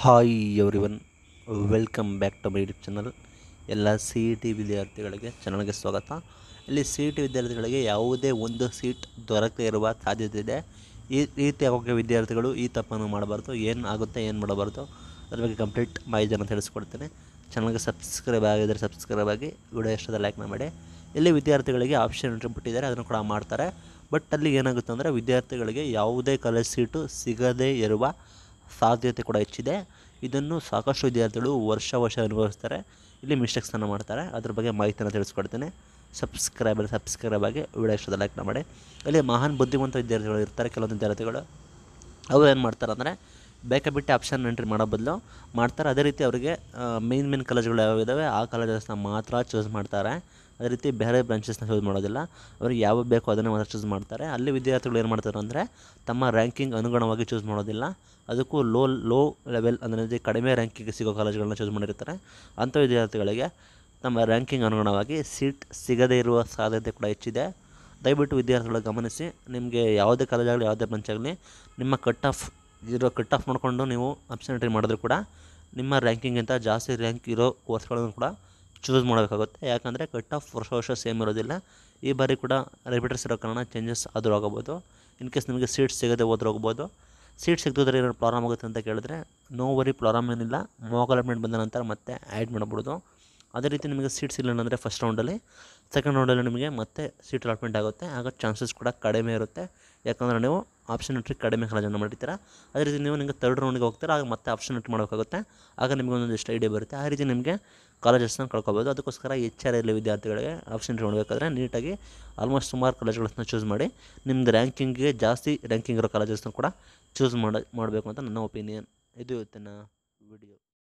hi everyone welcome back to my YouTube channel ಎಲ್ಲ C E T ವಿದ್ಯಾರ್ಥಿಗಳಿಗೆ ಚಾನಲ್ಗೆ ಸ್ವಾಗತ ಇಲ್ಲಿ ಸಿ ಇ ಟಿ ವಿದ್ಯಾರ್ಥಿಗಳಿಗೆ ಯಾವುದೇ ಒಂದು ಸೀಟ್ ದೊರಕದೇ ಇರುವ ಸಾಧ್ಯತೆ ಇದೆ ಈ ರೀತಿ ಆಗೋಕ್ಕೆ ವಿದ್ಯಾರ್ಥಿಗಳು ಈ ತಪ್ಪನ್ನು ಮಾಡಬಾರ್ದು ಏನು ಆಗುತ್ತೆ ಏನು ಮಾಡಬಾರ್ದು ಅದ್ರ ಬಗ್ಗೆ ಕಂಪ್ಲೀಟ್ ಮಾಹಿತಿಯನ್ನು ತಿಳಿಸ್ಕೊಡ್ತೇನೆ ಚಾನಲ್ಗೆ ಸಬ್ಸ್ಕ್ರೈಬ್ ಆಗಿದ್ದರೆ ಸಬ್ಸ್ಕ್ರೈಬ್ ಆಗಿ ವಿಡಿಯೋ ಇಷ್ಟದ ಲೈಕ್ನ ಮಾಡಿ ಇಲ್ಲಿ ವಿದ್ಯಾರ್ಥಿಗಳಿಗೆ ಆಪ್ಷನ್ ಎಂಟ್ರಿ ಬಿಟ್ಟಿದ್ದಾರೆ ಅದನ್ನು ಕೂಡ ಮಾಡ್ತಾರೆ ಬಟ್ ಅಲ್ಲಿ ಏನಾಗುತ್ತೆ ಅಂದರೆ ವಿದ್ಯಾರ್ಥಿಗಳಿಗೆ ಯಾವುದೇ ಕಾಲೇಜ್ ಸೀಟು ಸಿಗದೇ ಇರುವ ಸಾಧ್ಯತೆ ಕೂಡ ಹೆಚ್ಚಿದೆ ಇದನ್ನು ಸಾಕಷ್ಟು ವಿದ್ಯಾರ್ಥಿಗಳು ವರ್ಷ ವರ್ಷ ಅನುಭವಿಸ್ತಾರೆ ಇಲ್ಲಿ ಮಿಸ್ಟೇಕ್ಸನ್ನು ಮಾಡ್ತಾರೆ ಅದ್ರ ಬಗ್ಗೆ ಮಾಹಿತಿಯನ್ನು ತಿಳಿಸ್ಕೊಡ್ತೀನಿ ಸಬ್ಸ್ಕ್ರೈಬರ್ ಸಬ್ಸ್ಕ್ರೈಬ್ ಆಗಿ ವಿಡಿಯೋ ಇಷ್ಟದ ಲೈಕ್ನ ಮಾಡಿ ಇಲ್ಲಿ ಮಹಾನ್ ಬುದ್ಧಿವಂತ ವಿದ್ಯಾರ್ಥಿಗಳು ಇರ್ತಾರೆ ಕೆಲವೊಂದು ವಿದ್ಯಾರ್ಥಿಗಳು ಅವರು ಏನು ಮಾಡ್ತಾರೆ ಅಂದರೆ ಬೇಕಾಬಿಟ್ಟು ಆಪ್ಷನ್ ಎಂಟ್ರಿ ಮಾಡೋ ಬದಲು ಮಾಡ್ತಾರೆ ಅದೇ ರೀತಿ ಅವರಿಗೆ ಮೇನ್ ಮೇನ್ ಕಾಲೇಜ್ಗಳು ಯಾವಿದ್ದಾವೆ ಆ ಕಾಲೇಜಸ್ನ ಮಾತ್ರ ಚೂಸ್ ಮಾಡ್ತಾರೆ ಅದೇ ರೀತಿ ಬೇರೆ ಬ್ರಾಂಚಸ್ನ ಚೂಸ್ ಮಾಡೋದಿಲ್ಲ ಅವ್ರಿಗೆ ಯಾವ ಬೇಕೋ ಅದನ್ನೇ ಮಾತ್ರ ಚೂಸ್ ಮಾಡ್ತಾರೆ ಅಲ್ಲಿ ವಿದ್ಯಾರ್ಥಿಗಳು ಏನು ಮಾಡ್ತಾರೆ ಅಂದರೆ ತಮ್ಮ ರ್ಯಾಂಕಿಂಗ್ ಅನುಗುಣವಾಗಿ ಚೂಸ್ ಮಾಡೋದಿಲ್ಲ ಅದಕ್ಕೂ ಲೋ ಲೋ ಲೆವೆಲ್ ಅಂದರೆ ಕಡಿಮೆ ರ್ಯಾಂಕಿಂಗ್ ಸಿಗೋ ಕಾಲೇಜ್ಗಳನ್ನ ಚೂಸ್ ಮಾಡಿರ್ತಾರೆ ಅಂಥ ವಿದ್ಯಾರ್ಥಿಗಳಿಗೆ ನಮ್ಮ ರ್ಯಾಂಕಿಂಗ್ ಅನುಗುಣವಾಗಿ ಸೀಟ್ ಸಿಗದೇ ಇರುವ ಸಾಧ್ಯತೆ ಕೂಡ ಹೆಚ್ಚಿದೆ ದಯವಿಟ್ಟು ವಿದ್ಯಾರ್ಥಿಗಳು ಗಮನಿಸಿ ನಿಮಗೆ ಯಾವುದೇ ಕಾಲೇಜ್ ಆಗಲಿ ಯಾವುದೇ ಬ್ರಾಂಚ್ ಆಗಲಿ ನಿಮ್ಮ ಕಟ್ ಆಫ್ ಇರೋ ಕಟ್ ಆಫ್ ನೋಡಿಕೊಂಡು ನೀವು ಆಪ್ಷನ್ ಎಂಟ್ರಿ ಮಾಡಿದ್ರು ಕೂಡ ನಿಮ್ಮ ರ್ಯಾಂಕಿಂಗಿಂತ ಜಾಸ್ತಿ ರ್ಯಾಂಕ್ ಇರೋ ಕೋರ್ಸ್ಗಳನ್ನು ಕೂಡ ಚೂಸ್ ಮಾಡಬೇಕಾಗುತ್ತೆ ಯಾಕಂದರೆ ಕಟ್ ಆಫ್ ವರ್ಷ ವರ್ಷ ಸೇಮ್ ಇರೋದಿಲ್ಲ ಈ ಬಾರಿ ಕೂಡ ರಿಪೀಟರ್ಸ್ ಇರೋ ಕಾರಣ ಚೇಂಜಸ್ ಆದರೂ ಆಗಬೋದು ಇನ್ ಕೇಸ್ ನಿಮಗೆ ಸೀಟ್ ಸಿಗದೆ ಹೋದ್ರೆ ಹೋಗ್ಬೋದು ಸೀಟ್ ಸಿಗದಿದ್ರೆ ಏನಾದ್ರು ಪ್ರಾಬ್ಲಮ್ ಆಗುತ್ತೆ ಅಂತ ಕೇಳಿದ್ರೆ ನೋ ವರಿ ಪ್ರಾಬ್ಲಮ್ ಏನಿಲ್ಲ ಮೋಕ್ ಅಲಾಟ್ಮೆಂಟ್ ಬಂದ ನಂತರ ಮತ್ತೆ ಆ್ಯಡ್ ಮಾಡ್ಬಿಡೋದು ಅದೇ ರೀತಿ ನಿಮಗೆ ಸೀಟ್ ಸಿಗಲಿಲ್ಲ ಅಂದರೆ ಫಸ್ಟ್ ರೌಂಡಲ್ಲಿ ಸೆಕೆಂಡ್ ರೌಂಡಲ್ಲಿ ನಿಮಗೆ ಮತ್ತೆ ಸೀಟ್ ಅಲಾಟ್ಮೆಂಟ್ ಆಗುತ್ತೆ ಆಗ ಚಾನ್ಸಸ್ ಕೂಡ ಕಡಿಮೆ ಇರುತ್ತೆ ಯಾಕಂದರೆ ನೀವು ಆಪ್ಷನ್ ಎಂಟ್ರಿ ಕಡಿಮೆ ಕಾಲೇಜನ್ನು ಮಾಡಿರ್ತೀರ ಅದೇ ರೀತಿ ನೀವು ನಿಮಗೆ ತರ್ಡ್ ರೌಂಡಿಗೆ ಹೋಗ್ತೀರಾ ಆಗ ಮತ್ತೆ ಆಪ್ಷನ್ ಎಂಟ್ರಿ ಮಾಡಬೇಕಾಗುತ್ತೆ ಆಗ ನಿಮಗೆ ಒಂದೊಂದಿಷ್ಟು ಐಡಿಯಾ ಬರುತ್ತೆ ಆ ರೀತಿ ನಿಮಗೆ ಕಾಲೇಜಸ್ನ ಕಳ್ಕೊಬೋದು ಅದಕ್ಕೋಸ್ಕರ ಎಚ್ ಆರ್ ಎಲ್ ವಿದ್ಯಾರ್ಥಿಗಳಿಗೆ ಆಪ್ಷನ್ ಎಂಟ್ರಿ ಮಾಡಬೇಕಾದ್ರೆ ನೀಟಾಗಿ ಆಲ್ಮೋಸ್ಟ್ ಸುಮಾರು ಕಾಲೇಜ್ಗಳನ್ನ ಚೂಸ್ ಮಾಡಿ ನಿಮ್ಮದು ರ್ಯಾಂಕಿಂಗ್ಗೆ ಜಾಸ್ತಿ ರ್ಯಾಂಕಿಂಗ್ ಇರೋ ಕಾಲೇಜಸ್ನ ಕೂಡ ಚೂಸ್ ಮಾಡಿ ಮಾಡಬೇಕು ಅಂತ ನನ್ನ ಒಪಿನಿಯನ್ ಇದು ಇವತ್ತಿನ ವಿಡಿಯೋ